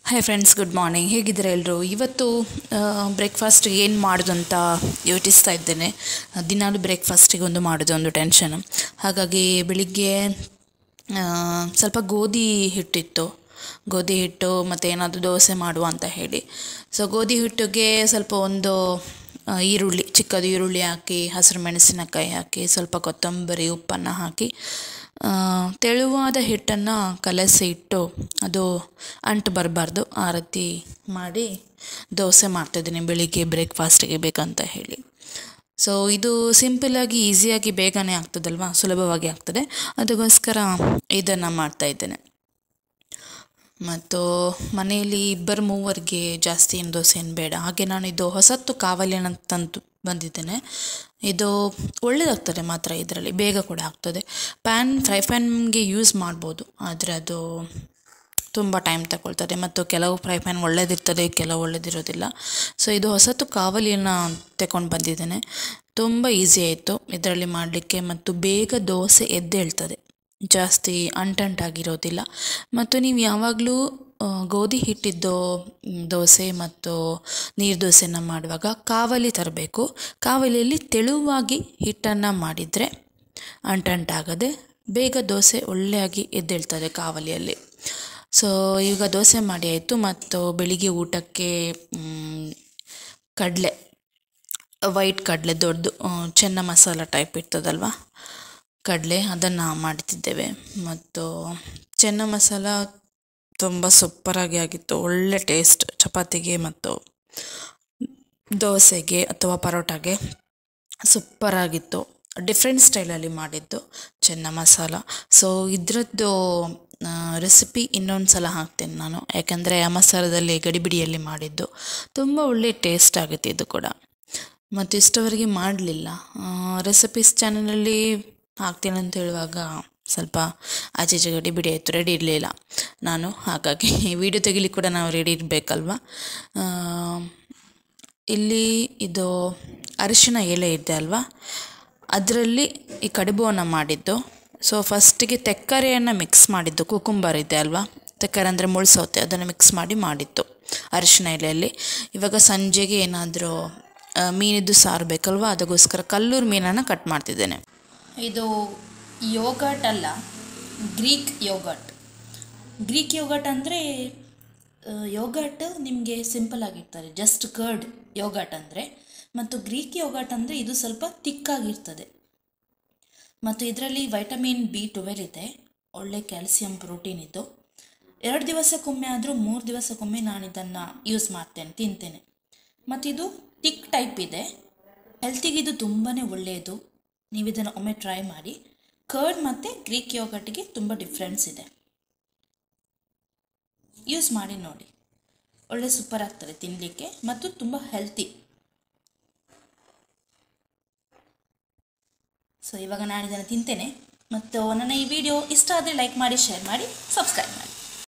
hi friends good morning ಹೇಗಿದ್ದೀರಾ ಎಲ್ಲರೂ ಇವತ್ತು ಬ್ರೇಕ್ಫಾಸ್ಟ್ ಏನು ಮಾಡೋದು ಅಂತ ಯೋಚಿಸ್ತಾ ಇದ್ದೇನೆ ದಿನಾಲು ಬ್ರೇಕ್ಫಾಸ್ಟಿಗೆ ಒಂದು ಮಾಡೋದು ಒಂದು ಟೆನ್ಷನ್ ಹಾಗಾಗಿ ಬೆಳಿಗ್ಗೆ ಆ, ಸ್ವಲ್ಪ ಗೋಧಿ ಹಿಟ್ಟಿತ್ತು ಗೋಧಿ ಹಿಟ್ಟು ಮತ್ತು ಏನಾದರೂ ದೋಸೆ ಮಾಡುವ ಅಂತ ಹೇಳಿ ಸೊ ಗೋಧಿ ಹಿಟ್ಟಿಗೆ ಸ್ವಲ್ಪ ಒಂದು ಆ, ಈರುಳ್ಳಿ ಚಿಕ್ಕದು ಈರುಳ್ಳಿ ಹಾಕಿ ಹಸಿರು ಮೆಣಸಿನಕಾಯಿ ಹಾಕಿ ಸ್ವಲ್ಪ ಕೊತ್ತಂಬರಿ ಉಪ್ಪನ್ನು ಹಾಕಿ ಆ, ತೆಳುವಾದ ಹಿಟ್ಟನ್ನು ಕಲಸಿ ಇಟ್ಟು ಅದು ಅಂಟು ಬರಬಾರ್ದು ಆ ರೀತಿ ಮಾಡಿ ದೋಸೆ ಮಾಡ್ತಾಯಿದ್ದೀನಿ ಬೆಳಿಗ್ಗೆ ಬ್ರೇಕ್ಫಾಸ್ಟಿಗೆ ಬೇಕಂತ ಹೇಳಿ ಸೊ ಇದು ಸಿಂಪಲ್ಲಾಗಿ ಈಸಿಯಾಗಿ ಬೇಗನೆ ಆಗ್ತದಲ್ವಾ ಸುಲಭವಾಗಿ ಆಗ್ತದೆ ಅದಕ್ಕೋಸ್ಕರ ಇದನ್ನು ಮಾಡ್ತಾ ಇದ್ದೇನೆ ಮತ್ತು ಮನೆಯಲ್ಲಿ ಇಬ್ಬರು ಮೂವರಿಗೆ ಜಾಸ್ತಿ ಏನು ದೋಸೆ ಏನು ಬೇಡ ಹಾಗೆ ನಾನು ಇದು ಹೊಸತ್ತು ಕಾವಲಿನ ತಂದು ಬಂದಿದ್ದೇನೆ ಇದು ಒಳ್ಳೆಯದಾಗ್ತದೆ ಮಾತ್ರ ಇದರಲ್ಲಿ ಬೇಗ ಕೂಡ ಆಗ್ತದೆ ಪ್ಯಾನ್ ಫ್ರೈ ಪ್ಯಾನ್ಗೆ ಯೂಸ್ ಮಾಡ್ಬೋದು ಆದರೆ ಅದು ತುಂಬ ಟೈಮ್ ತಗೊಳ್ತದೆ ಮತ್ತು ಕೆಲವು ಫ್ರೈ ಪ್ಯಾನ್ ಒಳ್ಳೇದಿರ್ತದೆ ಕೆಲವು ಒಳ್ಳೇದಿರೋದಿಲ್ಲ ಸೊ ಇದು ಹೊಸತು ಕಾವಲಿಯನ್ನು ತಗೊಂಡು ಬಂದಿದ್ದೇನೆ ತುಂಬ ಈಸಿ ಆಯಿತು ಇದರಲ್ಲಿ ಮಾಡಲಿಕ್ಕೆ ಮತ್ತು ಬೇಗ ದೋಸೆ ಎದ್ದೇಳ್ತದೆ ಜಾಸ್ತಿ ಅಂಟಂಟಾಗಿರೋದಿಲ್ಲ ಮತ್ತು ನೀವು ಯಾವಾಗಲೂ ಆ, ಗೋಧಿ ಹಿಟ್ಟಿದ್ದು ಮ್, ದೋಸೆ ಮತ್ತು ನೀರು ದೋಸೆನ ಮಾಡುವಾಗ ಕಾವಲಿ ತರಬೇಕು ಕಾವಲಿಯಲ್ಲಿ ತೆಳುವಾಗಿ ಹಿಟ್ಟನ್ನು ಮಾಡಿದರೆ ಅಂಟಂಟಾಗದೆ ಬೇಗ ದೋಸೆ ಒಳ್ಳೆಯಾಗಿ ಎದ್ದೇಳ್ತದೆ ಕಾವಲಿಯಲ್ಲಿ ಸೊ ಈಗ ದೋಸೆ ಮಾಡಿ ಆಯಿತು ಮತ್ತು ಬೆಳಿಗ್ಗೆ ಊಟಕ್ಕೆ ಮ್, ಕಡಲೆ ವೈಟ್ ಕಡಲೆ ದೊಡ್ಡದು ಆ, ಚೆನ್ನ ಮಸಾಲ ಟೈಪ್ ಇರ್ತದಲ್ವ ಕಡಲೆ ಅದನ್ನು ಮಾಡ್ತಿದ್ದೇವೆ ಮತ್ತು ಚೆನ್ನ ಮಸಾಲ ತುಂಬ ಸೂಪರಾಗಿ ಆಗಿತ್ತು ಒಳ್ಳೆ ಟೇಸ್ಟ್ ಚಪಾತಿಗೆ ಮತ್ತು ದೋಸೆಗೆ ಅಥವಾ ಪರೋಟಾಗೆ ಸೂಪರಾಗಿತ್ತು ಡಿಫ್ರೆಂಟ್ ಸ್ಟೈಲಲ್ಲಿ ಮಾಡಿದ್ದು ಚೆನ್ನ ಮಸಾಲ ಸೊ ಇದರದ್ದು ರೆಸಿಪಿ ಇನ್ನೊಂದು ಸಲ ಹಾಕ್ತೇನೆ ನಾನು ಯಾಕಂದರೆ ಆ ಮಸಾಲದಲ್ಲಿ ಗಡಿಬಿಡಿಯಲ್ಲಿ ಮಾಡಿದ್ದು ತುಂಬ ಒಳ್ಳೆ ಟೇಸ್ಟ್ ಆಗುತ್ತೆ ಇದು ಕೂಡ ಮತ್ತು ಇಷ್ಟವರೆಗೆ ಮಾಡಲಿಲ್ಲ ರೆಸಿಪೀಸ್ ಚಾನಲಲ್ಲಿ ಹಾಕ್ತೀನಿ ಅಂತ ಹೇಳುವಾಗ ಸ್ವಲ್ಪ ಆಚೆ ಈಚೆ ಗಡಿಬಿಡಿ ಆಯಿತು ರೆಡಿ ಇರಲಿಲ್ಲ ನಾನು ಹಾಗಾಗಿ ವಿಡಿಯೋ ತೆಗಿಲಿಕ್ಕೆ ಕೂಡ ನಾವು ರೆಡಿ ಇರಬೇಕಲ್ವ ಇಲ್ಲಿ ಇದು ಅರಿಶಿನ ಎಲೆ ಇದೆ ಅಲ್ವಾ ಅದರಲ್ಲಿ ಈ ಕಡುಬುವನ್ನು ಮಾಡಿದ್ದು ಸೊ ಫಸ್ಟಿಗೆ ತೆಕ್ಕರೆಯನ್ನು ಮಿಕ್ಸ್ ಮಾಡಿದ್ದು ಕುಕುಂಬರ್ ಇದೆ ಅಲ್ವಾ ತೆಕ್ಕರೆ ಅಂದರೆ ಮುಳ್ಸೌತೆ ಅದನ್ನು ಮಿಕ್ಸ್ ಮಾಡಿ ಮಾಡಿತ್ತು ಅರಿಶಿನ ಎಲೆಯಲ್ಲಿ ಇವಾಗ ಸಂಜೆಗೆ ಏನಾದರೂ ಮೀನಿದ್ದು ಸಾರು ಬೇಕಲ್ವಾ ಅದಕ್ಕೋಸ್ಕರ ಕಲ್ಲೂರು ಮೀನನ್ನು ಕಟ್ ಮಾಡ್ತಿದ್ದೇನೆ ಇದು ಯೋಗಟ್ ಅಲ್ಲ ಗ್ರೀಕ್ ಯೋಗಟ್ ಗ್ರೀಕ್ ಯೋಗಟ್ ಅಂದರೆ ಯೋಗಟ್ ನಿಮಗೆ ಸಿಂಪಲ್ ಆಗಿರ್ತದೆ ಜಸ್ಟ್ ಕರ್ಡ್ ಯೋಗಟ್ ಅಂದರೆ ಮತ್ತು ಗ್ರೀಕ್ ಯೋಗಟ್ ಅಂದರೆ ಇದು ಸ್ವಲ್ಪ ತಿಕ್ಕಾಗಿರ್ತದೆ ಮತ್ತು ಇದರಲ್ಲಿ ವೈಟಮಿನ್ ಬಿ ಟ್ವೆಲ್ ಇದೆ ಒಳ್ಳೆ ಕ್ಯಾಲ್ಸಿಯಂ ಪ್ರೋಟೀನ್ ಇದ್ದು ಎರಡು ದಿವಸಕ್ಕೊಮ್ಮೆ ಆದರೂ ಮೂರು ದಿವಸಕ್ಕೊಮ್ಮೆ ನಾನು ಇದನ್ನು ಯೂಸ್ ಮಾಡ್ತೇನೆ ತಿಂತೇನೆ ಮತ್ತು ಇದು ತಿಕ್ ಟೈಪ್ ಇದೆ ಹೆಲ್ತಿಗೆ ಇದು ತುಂಬಾ ಒಳ್ಳೆಯದು ನೀವು ಇದನ್ನು ಒಮ್ಮೆ ಟ್ರೈ ಮಾಡಿ ಕರ್ಡ್ ಮತ್ತು ಗ್ರೀಕ್ ಯೋಗಟ್ಗೆ ತುಂಬ ಡಿಫ್ರೆನ್ಸ್ ಇದೆ ಯೂಸ್ ಮಾಡಿ ನೋಡಿ ಒಳ್ಳೆ ಸೂಪರ್ ಆಗ್ತದೆ ತಿನ್ನಲಿಕ್ಕೆ ಮತ್ತು ತುಂಬ ಹೆಲ್ತಿ ಸೊ ಇವಾಗ ನಾನು ಇದನ್ನು ತಿಂತೇನೆ ಮತ್ತು ನನ್ನ ಈ ವಿಡಿಯೋ ಇಷ್ಟ ಆದರೆ ಲೈಕ್ ಮಾಡಿ ಶೇರ್ ಮಾಡಿ ಸಬ್ಸ್ಕ್ರೈಬ್ ಮಾಡಿ